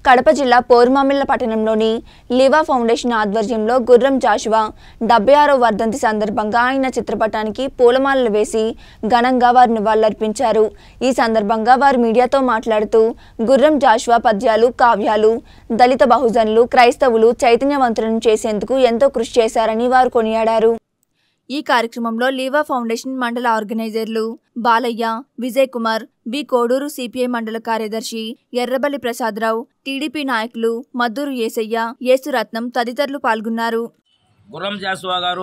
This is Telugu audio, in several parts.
కడప జిల్లా పోరుమామిళ్ల పట్టణంలోని లివా ఫౌండేషన్ ఆధ్వర్యంలో గుర్రం జాషువా డెబ్బై ఆరో వర్ధంతి సందర్భంగా ఆయన చిత్రపటానికి పూలమాలలు వేసి ఘనంగా వారు నివాళులర్పించారు ఈ సందర్భంగా వారు మీడియాతో మాట్లాడుతూ గుర్రం జాషువా పద్యాలు కావ్యాలు దళిత బహుజనులు క్రైస్తవులు చైతన్యవంతులను చేసేందుకు ఎంతో కృషి చేశారని వారు కొనియాడారు ఈ కార్యక్రమంలో లీవా ఫౌండేషన్ మండల ఆర్గనైజర్లు బాలయ్య విజయ్ కుమార్ బి కోడూరు సిపిఐ మండల కార్యదర్శి ఎర్రబల్లి ప్రసాదరావు టీడీపీ నాయకులు మద్దూరు ఏసయ్య యేసురత్నం తదితరులు పాల్గొన్నారు గుర్రం జాసువా గారు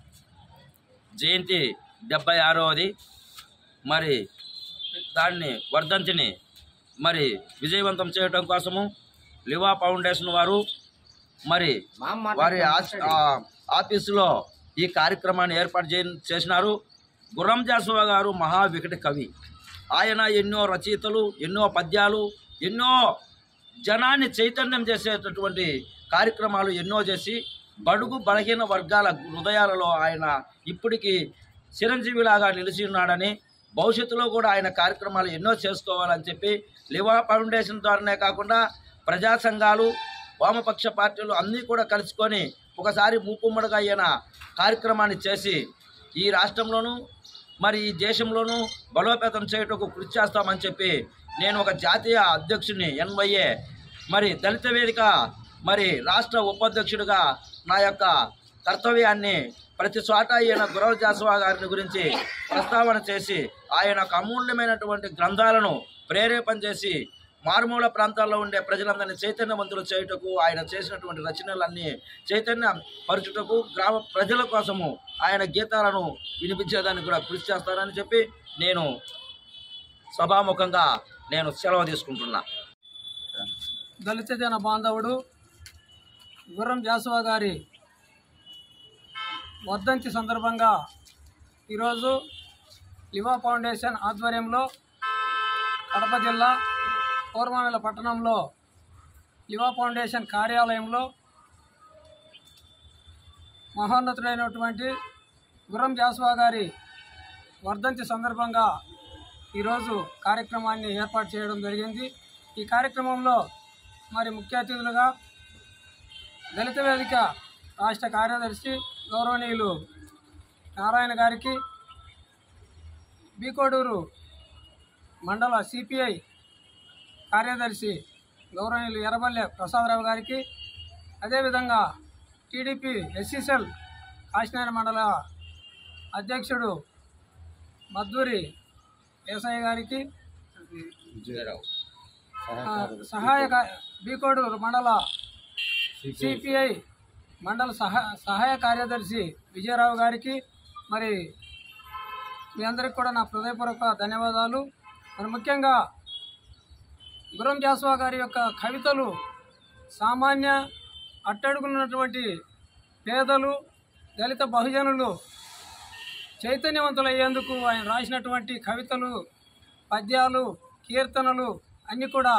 జయంతి డెబ్బై ఆరవది మరి దాన్ని వర్ధంతిని మరి విజయవంతం చేయడం కోసము లివా ఫౌండేషన్ వారు మరి వారి ఆస్- ఆ, ఆఫీసులో ఈ కార్యక్రమాన్ని ఏర్పాటు చే చేసినారు గుర్రం జాసువా గారు మహా వికట కవి ఆయన ఎన్నో రచయితలు ఎన్నో పద్యాలు ఎన్నో జనాన్ని చైతన్యం చేసేటటువంటి కార్యక్రమాలు ఎన్నో చేసి బడుగు బలహీన వర్గాల హృదయాలలో ఆయన ఇప్పటికీ చిరంజీవిలాగా నిలిచి ఉన్నాడని భవిష్యత్తులో కూడా ఆయన కార్యక్రమాలు ఎన్నో చేసుకోవాలని చెప్పి లివా ఫౌండేషన్ ద్వారానే కాకుండా ప్రజా సంఘాలు వామపక్ష పార్టీలు అన్నీ కూడా కలుసుకొని ఒకసారి మూకుమ్మడిగా ఈయన కార్యక్రమాన్ని చేసి ఈ రాష్ట్రంలోనూ మరి ఈ దేశంలోనూ బలోపేతం చేయటకు కృషి చేస్తామని చెప్పి నేను ఒక జాతీయ అధ్యక్షుడిని ఎన్వైఏ మరి దళిత వేదిక మరి రాష్ట్ర ఉపాధ్యక్షుడిగా నా యొక్క కర్తవ్యాన్ని ప్రతి చోట ఈయన గురవ జాసవా గారిని గురించి ప్రస్తావన చేసి ఆయన ఒక అమూల్యమైనటువంటి గ్రంథాలను ప్రేరేపణ చేసి మారుమూల ప్రాంతాల్లో ఉండే ప్రజలందరినీ చైతన్యవంతులు చేయుటకు ఆయన చేసినటువంటి రచనలన్నీ చైతన్య పరచుటకు గ్రామ ప్రజల కోసము ఆయన గీతాలను వినిపించేదానికి కూడా కృషి చేస్తారని చెప్పి నేను సభాముఖంగా నేను సెలవు తీసుకుంటున్నా దళిత జన బాంధవుడు గుర్రం జాసువా గారి వర్ధంతి సందర్భంగా ఈరోజు లివా ఫౌండేషన్ ఆధ్వర్యంలో కడప జిల్లా పూర్వమిల పట్టణంలో లివా ఫౌండేషన్ కార్యాలయంలో మహోన్నతుడైనటువంటి గుర్రం జాసువా గారి వర్ధంతి సందర్భంగా ఈరోజు కార్యక్రమాన్ని ఏర్పాటు చేయడం జరిగింది ఈ కార్యక్రమంలో మరి ముఖ్య అతిథులుగా దళిత వేదిక రాష్ట్ర కార్యదర్శి గౌరవనీయులు నారాయణ గారికి బీకోడూరు మండల సిపిఐ కార్యదర్శి గౌరవనీయులు ఎర్రబల్లె ప్రసాదరావు గారికి అదేవిధంగా టీడీపీ ఎస్సీసెల్ కాశీనారాయణ మండల అధ్యక్షుడు మద్దూరి ఏసయ్య గారికి ఆ, సహాయక బీకోడూరు మండల సిపిఐ మండల సహా సహాయ కార్యదర్శి విజయరావు గారికి మరి మీ అందరికి కూడా నా హృదయపూర్వక ధన్యవాదాలు మరి ముఖ్యంగా గురం జాస్వా గారి యొక్క కవితలు సామాన్య అట్టడుగున్నటువంటి పేదలు దళిత బహుజనులు చైతన్యవంతులయ్యేందుకు ఆయన రాసినటువంటి కవితలు పద్యాలు కీర్తనలు అన్నీ కూడా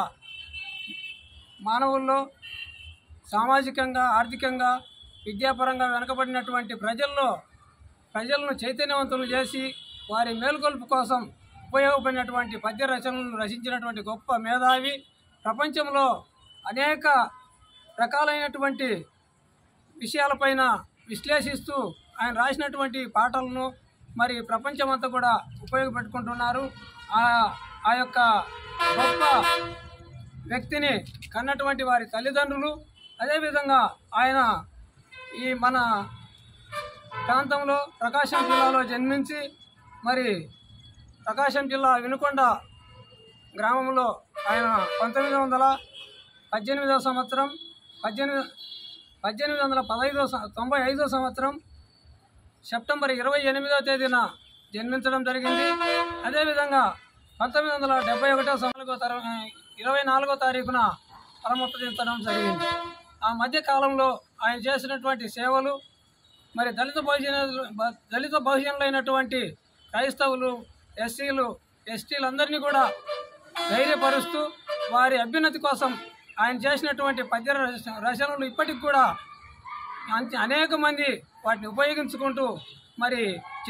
మానవుల్లో సామాజికంగా ఆర్థికంగా విద్యాపరంగా వెనుకబడినటువంటి ప్రజల్లో ప్రజలను చైతన్యవంతులు చేసి వారి మేలుకొల్పు కోసం ఉపయోగపడినటువంటి పద్య రచనలను రచించినటువంటి గొప్ప మేధావి ప్రపంచంలో అనేక రకాలైనటువంటి విషయాలపైన విశ్లేషిస్తూ ఆయన రాసినటువంటి పాటలను మరి ప్రపంచమంతా కూడా ఉపయోగపెట్టుకుంటున్నారు ఆ ఆ యొక్క గొప్ప వ్యక్తిని కన్నటువంటి వారి తల్లిదండ్రులు అదేవిధంగా ఆయన ఈ మన ప్రాంతంలో ప్రకాశం జిల్లాలో జన్మించి మరి ప్రకాశం జిల్లా వినుకొండ గ్రామంలో ఆయన పంతొమ్మిది వందల పద్దెనిమిదవ సంవత్సరం పద్దెనిమిది పద్దెనిమిది వందల పదహైదో సం- తొంభై ఐదో సంవత్సరం సెప్టెంబర్ ఇరవై ఎనిమిదవ తేదీన జన్మించడం జరిగింది అదేవిధంగా పంతొమ్మిది వందల డెబ్బై ఒకటో నాలుగో తర ఇరవై నాలుగో తారీఖున పరమపదించడం జరిగింది ఆ మధ్య కాలంలో ఆయన చేసినటువంటి సేవలు మరి దళిత బహుజన బ- దళిత బహుజనులైనటువంటి క్రైస్తవులు ఎస్సీలు ఎస్టీలందరినీ కూడా ధైర్యపరుస్తూ వారి అభ్యున్నతి కోసం ఆయన చేసినటువంటి పద్య రచ- రచనలు ఇప్పటికి కూడా అంత అనేక మంది వాటిని ఉపయోగించుకుంటూ మరి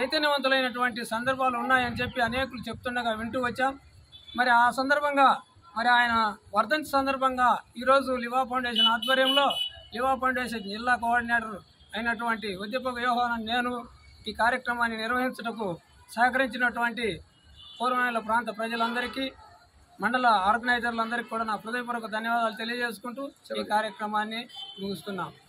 చైతన్యవంతులైనటువంటి సందర్భాలు ఉన్నాయని చెప్పి అనేకులు చెప్తుండగా వింటూ వచ్చాం మరి ఆ సందర్భంగా మరి ఆయన వర్ధంతి సందర్భంగా ఈరోజు లివా ఫౌండేషన్ ఆధ్వర్యంలో లివా ఫౌండేషన్ జిల్లా కోఆర్డినేటర్ అయినటువంటి ఉద్యపక యోహాన్ నేను ఈ కార్యక్రమాన్ని నిర్వహించుటకు సహకరించినటువంటి పూర్వమైన ప్రాంత ప్రజలందరికీ మండల ఆర్గనైజర్లందరికీ కూడా నా హృదయపూర్వక ధన్యవాదాలు తెలియజేసుకుంటూ ఈ కార్యక్రమాన్ని ముగిస్తున్నాం